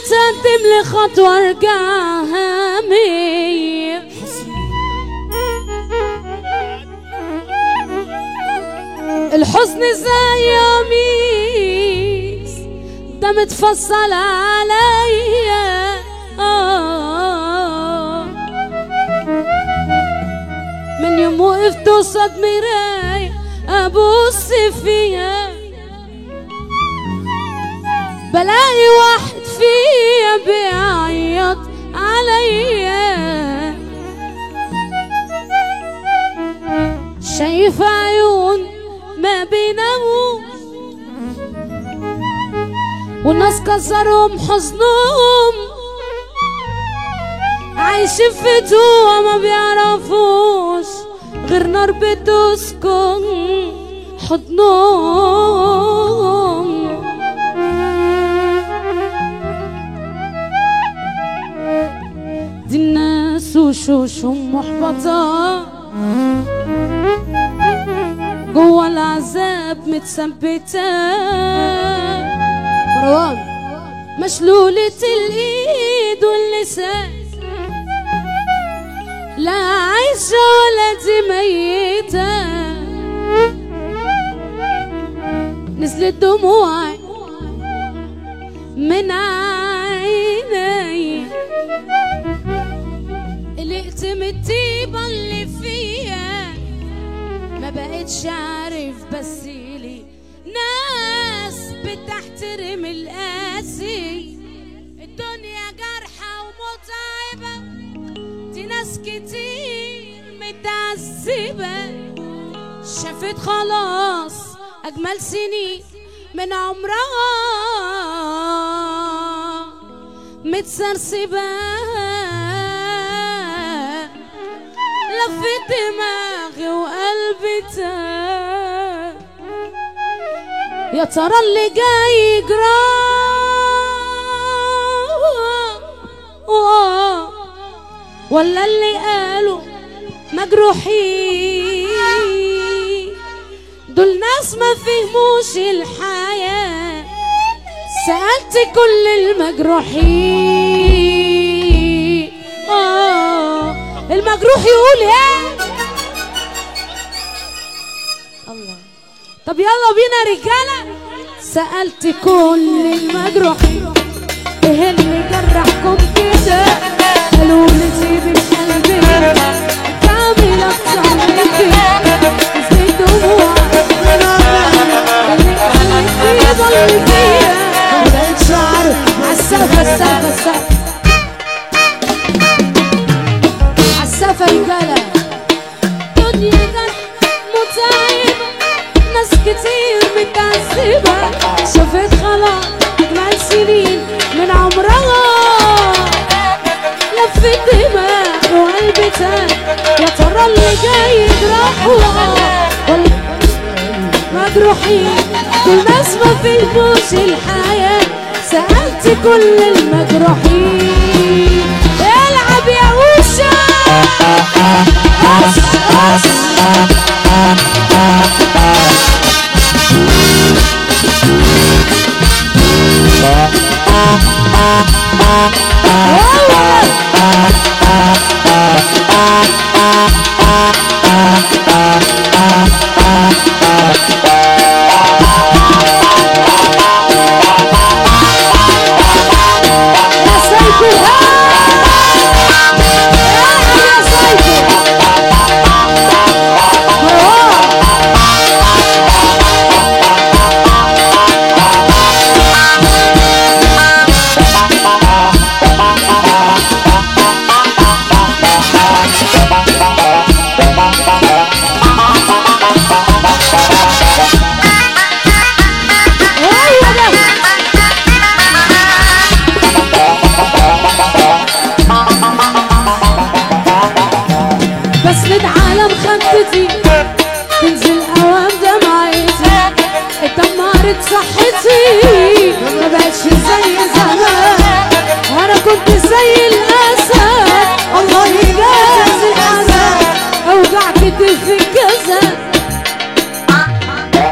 اتقدم لي خطوة ارجعها مية الحزن زي قميص ده متفصل عليا آه. من يوم وقفت قصاد مراية ابص فيها بلاقي واحد فيا بيعيط عليا شايف عيون ما بيناموا والناس كسرهم حزنهم عايشين في جوا ما بيعرفوش غير نار بتسكن حضنهم دي الناس وشوشهم محبطة جوا العذاب متثبتة مروان مشلولة الإيد واللسان لا عايشة ولا دي ميتة نزلت دموعي من عيني قلقت من الطيبة اللي فيها ما بقتش عارف بس لي ناس بتحترم القاسي الدنيا جارحة ومتعبة دي ناس كتير متعذبة شافت خلاص أجمل سنين من عمرها متسرسبة لفت دماغي وقلبي تاه يا ترى اللي جاي يجرى ولا اللي قالوا مجروحين دول ناس ما فهموش الحياة سألت كل المجروحين آه المجروح يقول ايه الله طب يلا بينا رجالة سألت كل المجروحين ايه اللي جرحكم كده قالوا لي سيب القلب كامل اكتر من كده في دموع اللي قلبي ضل فيها مبقتش عارف عالسقف السقف السقف عالسقف رجالة دنيا جرح متعبة ناس كتير متعذبة شافت خلاص أجمل سنين من عمرها لفت دماغ وقلبي تاه يا ترى اللي جاي يجرحوا ولا مجروحين دول ناس ما فهموش الحياة سألت كل المجروحين العب يا وشا أس أس يا سيكو يا سيكو ايوه ده بس عالم خدتي تنزل اوام دمعتي اتدمرت صحتي ما بقتش زي زمان وانا كنت زي الاسد الله يجازي العذاب اوجع كتفي كذا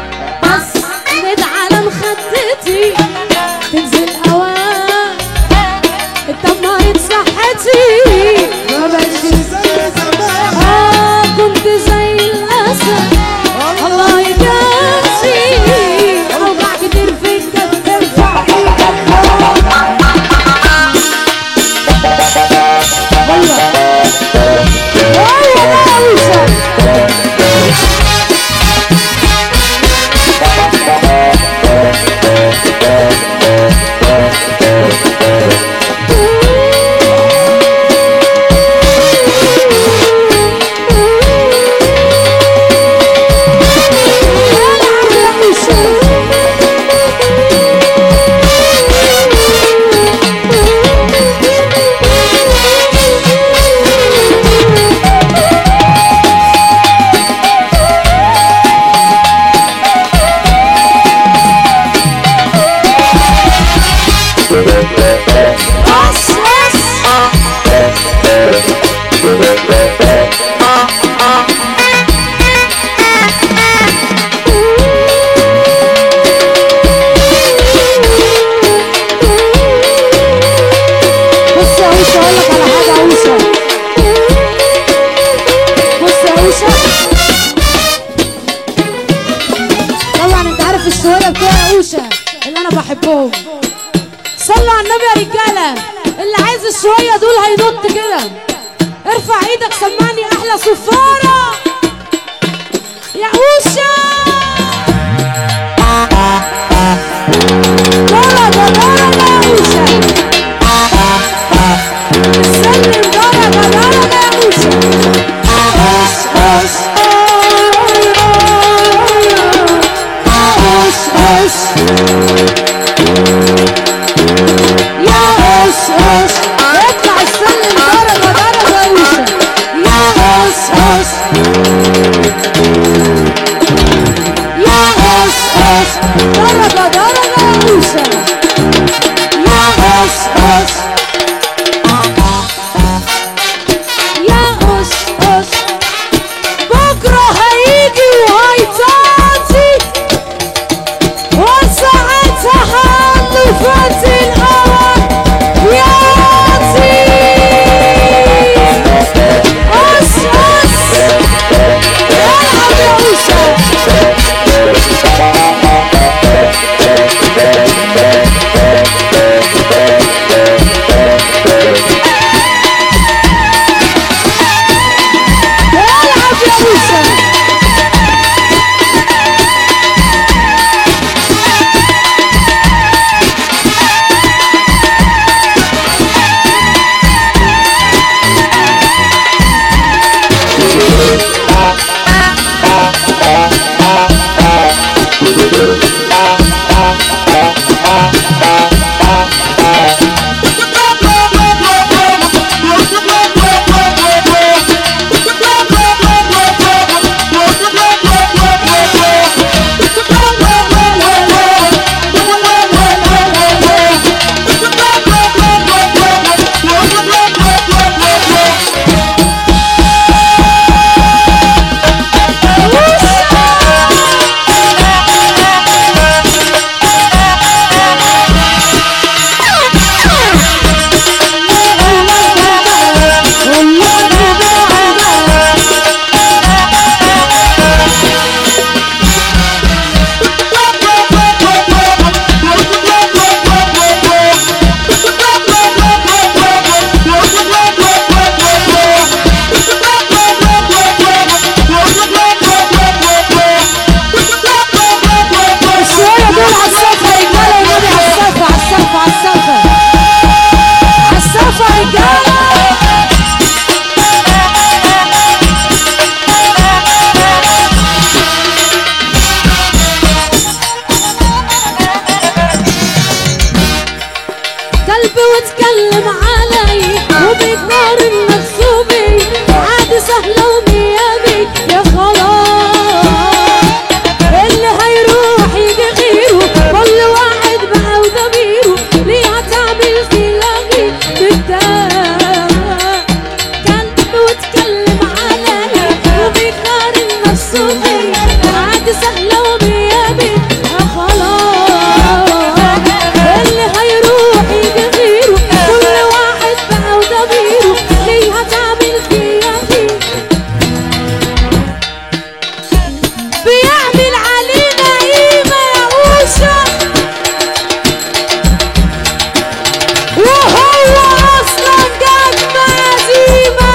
بس عالم خدتي تنزل اوام ارفع ايدك سمعني احلى صفاره يا اوشا درجه درجه يا اوشا سلم درجه درجه يا اوشا اوش اوش اوش اوش يا اوش اوش اطلع السلم درجه درجه يا اوشا يا اوش اوش يا اوش اوش درجه درجه يا اوشا يا اوش اوش يا اوش اوش بكره هيجي وهيتعدي وساعتها حلفت القمر يعطي أس أس العب يا أوشا العب يا أوشا شوية دول على السقف يا رجالة النبي على السقف على السقف على السقف على السقف يا رجالة قلبي واتكلم علي وبيقارن نفسه بي عادي سهلة وميامي يا خلاص اللي هيروح يجي غيره كل واحد بقى وضميره ليه هتعمل كلامي بالدم قلبي واتكلم علي وبيقارن نفسه بي عادي سهلة وميامي يا خلاص اللي هيروح يجي غيره كل واحد بقى وضميره ليه هتعمل كلامي بيعمل علينا قيمة يا أوشا وهو أصلا جنب عزيمة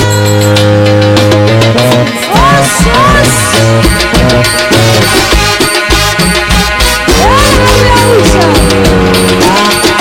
أش أش العب يا أوشا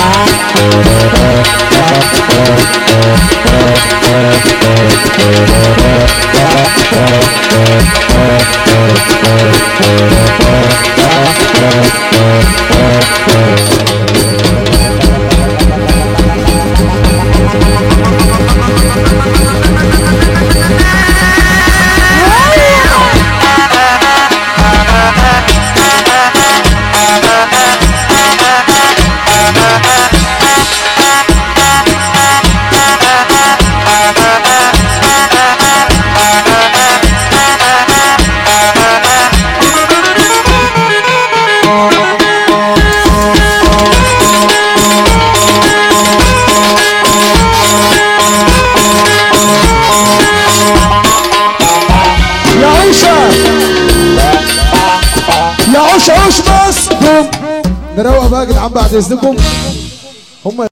يا عيشة يا عيشة عيش بس نروق بقى يا جدعان بعد اذنكم هم